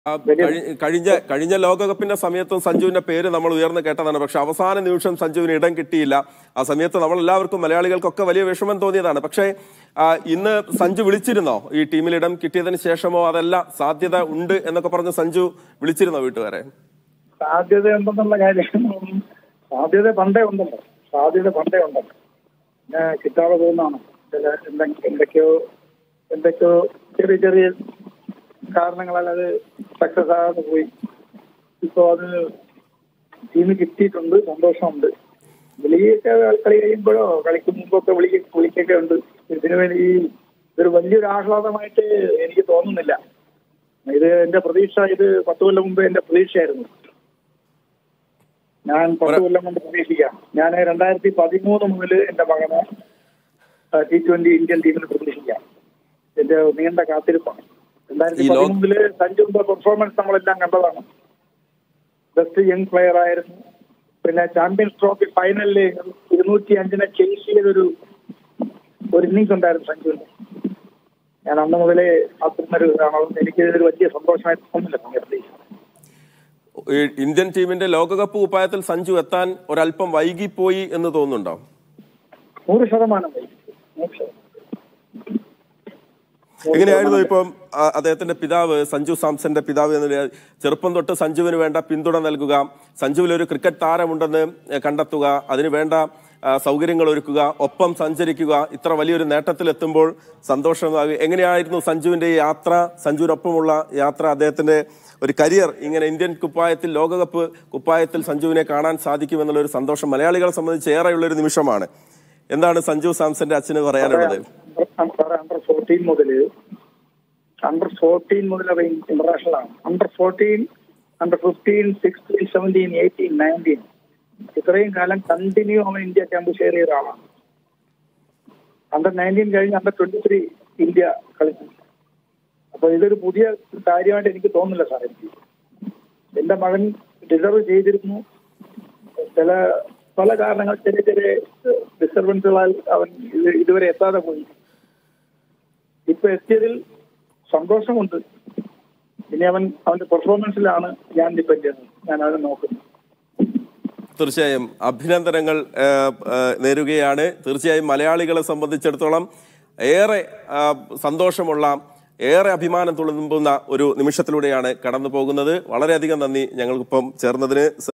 ആ, കഴി- കഴിഞ്ഞ കഴിഞ്ഞ ലോകകപ്പിന്റെ സമയത്തും സഞ്ജുവിന്റെ പേര് നമ്മൾ ഉയർന്നു കേട്ടതാണ് പക്ഷെ അവസാന നിമിഷം സഞ്ജുവിന് ഇടം കിട്ടിയില്ല ആ സമയത്ത് നമ്മൾ എല്ലാവർക്കും മലയാളികൾക്കൊക്കെ വലിയ വിഷമം തോന്നിയതാണ് പക്ഷേ ആ, ഇന്ന് സഞ്ജു വിളിച്ചിരുന്നോ ഈ ടീമിൽ ഇടം കിട്ടിയതിന് ശേഷമോ അതല്ല സാധ്യത ഉണ്ട് എന്നൊക്കെ പറഞ്ഞ് സഞ്ജു വിളിച്ചിരുന്നോ വീട്ടുകാരെ സാധ്യത ഉണ്ടെന്നുള്ള കാര്യം സാധ്യത പണ്ടേ ഉണ്ടല്ലോ സാധ്യത പണ്ടേ ഉണ്ടല്ലോ പിന്നെ കിട്ടാതെ പോകുന്നതാണ് ചില എന്തെ- എന്തൊക്കെയോ എന്തൊക്കെയോ ചെറിയ ചെറിയ കാരണങ്ങളാൽ അത് സക്സസ് ആകാതെ പോയി ഇപ്പോ അത് ടീമിൽ കിട്ടിയിട്ടുണ്ട് സന്തോഷമുണ്ട് വിളിയൊക്കെ കളി കഴിയുമ്പോഴോ കളിക്ക് മുമ്പൊക്കെ വിളി വിളിക്കൊക്കെ ഉണ്ട് ഇതിനു വേണ്ടി ഈ ഇതൊരു വലിയൊരു ആഹ്ലാദമായിട്ട് എനിക്ക് തോന്നുന്നില്ല ഇത് എന്റെ പ്രതീക്ഷ ഇത് പത്ത് കൊല്ലം മുമ്പ് എന്റെ പ്രതീക്ഷയായിരുന്നു ഞാൻ പത്ത് കൊല്ലം കൊണ്ട് പ്രതീക്ഷിക്കാം ഞാൻ രണ്ടായിരത്തി പതിമൂന്ന് മുതൽ എന്റെ മകനെ ടി ട്വന്റി ഇന്ത്യൻ ടീമിൽ പ്രതീക്ഷിക്കാം എന്റെ നീണ്ട കാത്തിരിപ്പാണ് രണ്ടായിരത്തി ഈ ലോ- പതിമൂന്നില് സഞ്ജുവിന്റെ പെർഫോമൻസ് നമ്മളെല്ലാം കണ്ടതാണ് ബെസ്റ്റ് യങ് പ്ലെയർ ആയിരുന്നു പിന്നെ ചാമ്പ്യൻസ് ട്രോഫി ഫൈനലില് ഇരുന്നൂറ്റി അഞ്ചിനെ ചേസ് ചെയ്തൊരു ഒരു ഇന്നിങ്സ് ഉണ്ടായിരുന്നു സഞ്ജുവിന്റെ ഞാൻ അന്ന് മുതലേ കാത്തിരുന്നൊരു ഇതാണ് എനിക്ക് ഇതൊരു വലിയ സന്തോഷമായി തോന്നില്ല പ്രത്യേകിച്ച് ഈ ഇന്ത്യൻ ടീമിന്റെ ലോകകപ്പ് കുപ്പായത്തിൽ സഞ്ജു എത്താൻ ഒരല്പം വൈകിപ്പോയി എന്ന് തോന്നുന്നുണ്ടോ നൂറ് ശതമാനം വൈകി. നൂറ് ശതമാനം. എങ്ങനെയായിരുന്നു ഇപ്പം ആ, അദ്ദേഹത്തിന്റെ പിതാവ് സഞ്ജു സാംസന്റെ പിതാവ് എന്ന നിലയിൽ ചെറുപ്പം തൊട്ട് സഞ്ജുവിന് വേണ്ട പിന്തുണ നൽകുക സഞ്ജുവിൽ ഒരു ക്രിക്കറ്റ് താരമുണ്ടെന്ന് ഏ, കണ്ടെത്തുക അതിന് വേണ്ട ആ, സൗകര്യങ്ങൾ ഒരുക്കുക ഒപ്പം സഞ്ചരിക്കുക ഇത്ര വലിയൊരു നേട്ടത്തിലെത്തുമ്പോൾ സന്തോഷമാകുക എങ്ങനെയായിരുന്നു സഞ്ജുവിന്റെ ഈ യാത്ര സഞ്ജുവിനൊപ്പമുള്ള യാത്ര അദ്ദേഹത്തിന്റെ ഒരു കരിയർ ഇങ്ങനെ ഇന്ത്യൻ കുപ്പായത്തിൽ ലോകകപ്പ് കുപ്പായത്തിൽ സഞ്ജുവിനെ കാണാൻ സാധിക്കുമെന്നുള്ള ഒരു സന്തോഷം മലയാളികളെ സംബന്ധിച്ച് ഏറെയുള്ള ഒരു നിമിഷമാണ് എന്താണ് സഞ്ജു സാംസന്റെ അച്ഛന് പറയാനുള്ളത് സാറേ അണ്ടർ ഫോർട്ടീൻ മുതൽ അണ്ടർ ഫോർട്ടീൻ മുതൽ അത് ഇന്റർനാഷണൽ ആണ് under fourteen under fifteen sixteen seventeen eighteen nineteen ഇത്രയും കാലം കണ്ടിന്യൂ അവൻ ഇന്ത്യ ക്യാമ്പ് ഷെയർ ചെയ്ത ആളാണ് അണ്ടർ നയൻറ്റീൻ കഴിഞ്ഞ് അണ്ടർ ട്വന്റി ത്രീ ഇന്ത്യ കളിച്ചു അപ്പൊ ഇതൊരു പുതിയ കാര്യമായിട്ട് എനിക്ക് തോന്നുന്നില്ല സാർ എനിക്ക് എന്റെ മകൻ ഡിസർവ് ചെയ്തിരുന്നു ചില പല കാരണങ്ങൾ ചെറിയ ചെറിയ ഡിസ്റ്റർബൻസുകളാൽ അവൻ ഇത് ഇതുവരെ എത്താതെ പോയി ഇപ്പൊ എത്തിയതിൽ സന്തോഷമുണ്ട് ഇനി അവൻ അവന്റെ പെർഫോമൻസിലാണ് ഞാൻ ഡിപ്പെൻഡ് ചെയ്യുന്നത് ഞാൻ അവനെ നോക്കുന്നത് തീർച്ചയായും അഭിനന്ദനങ്ങൾ ആ, ആ, നേരുകയാണ് തീർച്ചയായും മലയാളികളെ സംബന്ധിച്ചിടത്തോളം ഏറെ ആ, സന്തോഷമുള്ള ഏറെ അഭിമാനം തുളുമ്പുന്ന ഒരു നിമിഷത്തിലൂടെയാണ് കടന്നു പോകുന്നത് വളരെയധികം നന്ദി ഞങ്ങൾക്കിപ്പം ചേർന്നതിന് സ-